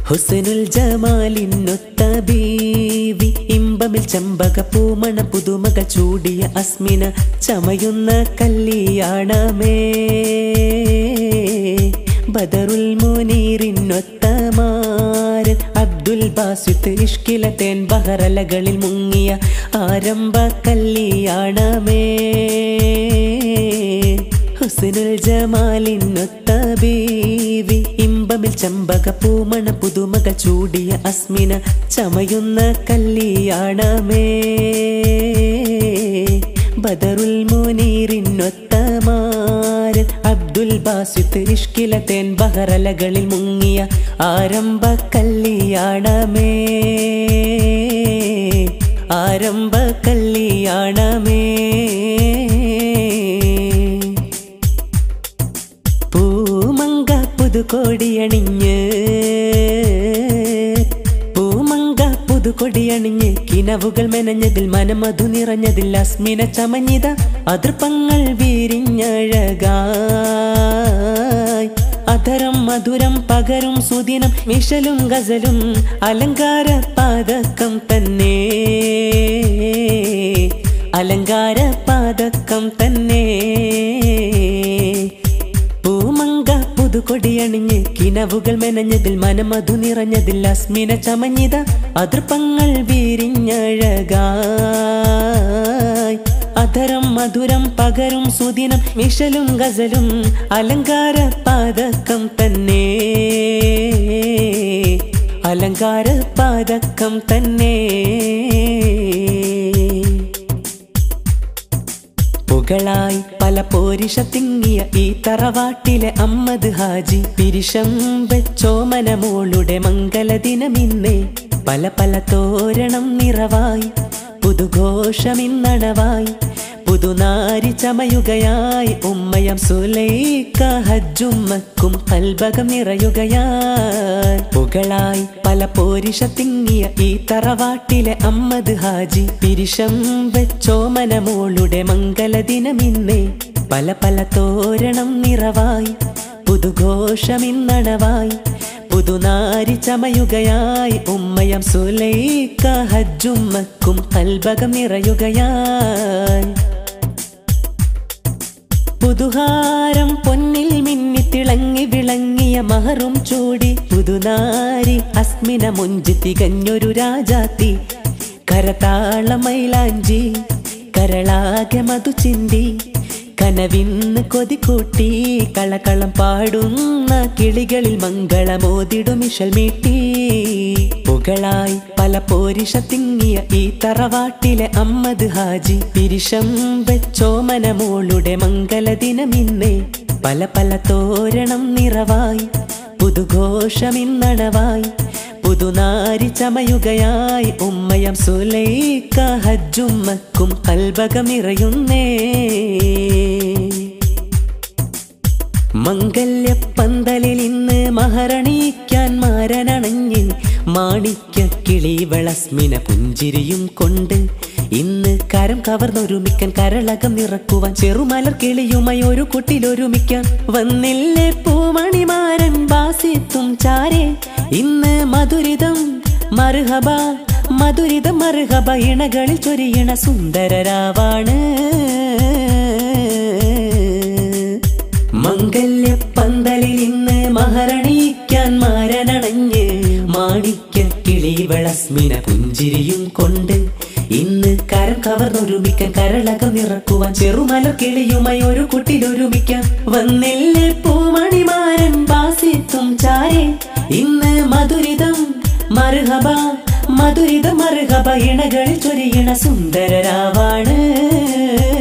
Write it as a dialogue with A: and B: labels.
A: ഹുസനുൽ ജമാലിനൊത്ത ബീവി ഇമ്പമിൽ ചമ്പക പൂമണ പുതുമക ചൂടിയ അസ്മിന ചമയുന്ന കല്യാണമേ ബദറുൽ മുനീറിനൊത്ത മാരൻ അബ്ദുൽ ബാസിത്ത് ഇഷ്കില തേൻ ബഹറലകളിൽ മുങ്ങിയ ആരംഭ കല്യാണമേ ഹുസനുൽ ജമാലിനൊത്ത ബീവി ഇമ്പമിൽ ചമ്പക പൂമണ പുതുമക ചൂടിയ അസ്മിന ചമയുന്ന കല്യാണമേ ബദറുൽ മുനീറിനൊത്ത മാരൻ അബ്ദുൽ ബാസിത്ത് ഇഷ്കില തേൻ ബഹറലകളിൽ മുങ്ങിയ ആരംഭ കല്യാണമേ ആരംഭ കല്യാണമേ പൂമങ്ക പുതുകൊടിയണിഞ്ഞ് പൂമങ്ക പുതുകൊടിയണിഞ്ഞ് കിനവുകൾ മെനഞ്ഞതിൽ മനമധു നിറഞ്ഞതിൽ അസ്മിന ചമഞ്ഞിത അതിർപ്പങ്ങൾ വീരിഞ്ഞഴകായി അധരം മധുരം പകരും സുദിനം മിഷലും ഗസലും അലങ്കാര പാതക്കം തന്നെ അലങ്കാര പാതക്കം തന്നെ പൂമങ്ക പുതുകൊടിയണിഞ്ഞ് കിനവുകൾ മെനഞ്ഞതിൽ മനമധു നിറഞ്ഞതിൽ അസ്മിന ചമഞ്ഞിത അതിർപ്പങ്ങൾ വീരിഞ്ഞഴകായി അധരം മധുരം പകരും സുദിനം മിഷലും ഗസലും അലങ്കാര പാതക്കം തന്നെ അലങ്കാര പാതക്കം തന്നെ പുകളായി പല പോരിഷ തിങ്ങിയ ഈ തറവാട്ടിലെ അമ്മദ് ഹാജി പിരിശം വെച്ചോമന മോളുടെ മംഗലദിനമിന്നേ പല പല തോരണം നിറവായി പുതുഘോഷമിന്നണവായി പുതുനാരി ചമയുകയായി ഉമ്മയം സുലൈക്ക ഹജ്ജുമ്മക്കും കൽബകം നിറയുകയായി പുകളായി പല പോരിഷ തിങ്ങിയ ഈ തറവാട്ടിലെ അമ്മദ് ഹാജി പിരിശം വെച്ചോമന മോളുടെ മംഗലദിനമിന്നേ പല പല തോരണം നിറവായി പുതുഘോഷമിന്നണവായി പുതുനാരി ചമയുകയായി ഉമ്മയം സുലൈക്ക ഹജ്ജുമ്മക്കും കൽബകം നിറയുകയായി പുതുഹാരം പൊന്നിൽ മിന്നി തിളങ്ങി വിളങ്ങിയ മഹറും ചൂടി പുതുനാരി അസ്മിന മുഞ്ചി തികഞ്ഞൊരു രാജാത്തി കരതാള മൈലാഞ്ചി കരളാകെ മധു ചിന്തി കനവിന്ന് കൊതിക്കൂട്ടി കളകളം പാടുന്ന കിളികളിൽ മംഗളമോതിടുമിഷൽ മീട്ടി പുകളായി പല പോരിഷ തിങ്ങിയ ഈ തറവാട്ടിലെ അമ്മദ് ഹാജി പിരിശം വെച്ചോമന മോളുടെ മംഗലദിനമിന്നേ പല പല തോരണം നിറവായി പുതുഘോഷമിന്നണവായി പുതുനാരി ചമയുകയായി ഉമ്മയം സുലൈക്ക ഹജ്ജുമ്മക്കും കൽബകം നിറയുന്നേ മംഗല്യപ്പന്തലിൽ ഇന്ന് മഹരണീക്കാൻ മാരനണഞ്ഞ് മാണിക്യ കിളി വളസ്മിന പുഞ്ചിരിയും കൊണ്ട് ഇന്ന് കരം കവർന്നൊരുമിക്കാൻ കരളകം നിറക്കുവാൻ ചെറുമലർ കിളിയുമായി ഒരു കുട്ടിലൊരുമിക്കാൻ വന്നില്ലേ പൂമണിമാരൻ ബാസിത്തും ചാരേ ഇന്ന് മധുരിതം മറുഹബ മധുരിതം മറുഹബ ഇണകളിൽ ചൊരിയണ സുന്ദരരാവാണ് മംഗല്യപ്പന്തലിൽ ഇന്ന് മഹരണീക്കാൻ മാരനണഞ്ഞ് മാണിക്യ കിളി വളസ്മിന പുഞ്ചിരിയും കൊണ്ട് ഇന്ന് കരം കവർന്നൊരുമിക്കാൻ കരളകം നിറക്കുവാൻ ചെറുമലർ കിളിയുമായി ഒരു കുട്ടിലൊരുമിക്കാൻ വന്നില്ലേ പൂമണിമാരൻ ബാസിത്തും ചാരേ ഇന്ന് മധുരിതം മറുഹബ മധുരിത മറുഹബ ഇണകളിൽ ചൊരിയണ സുന്ദരരാവാണ്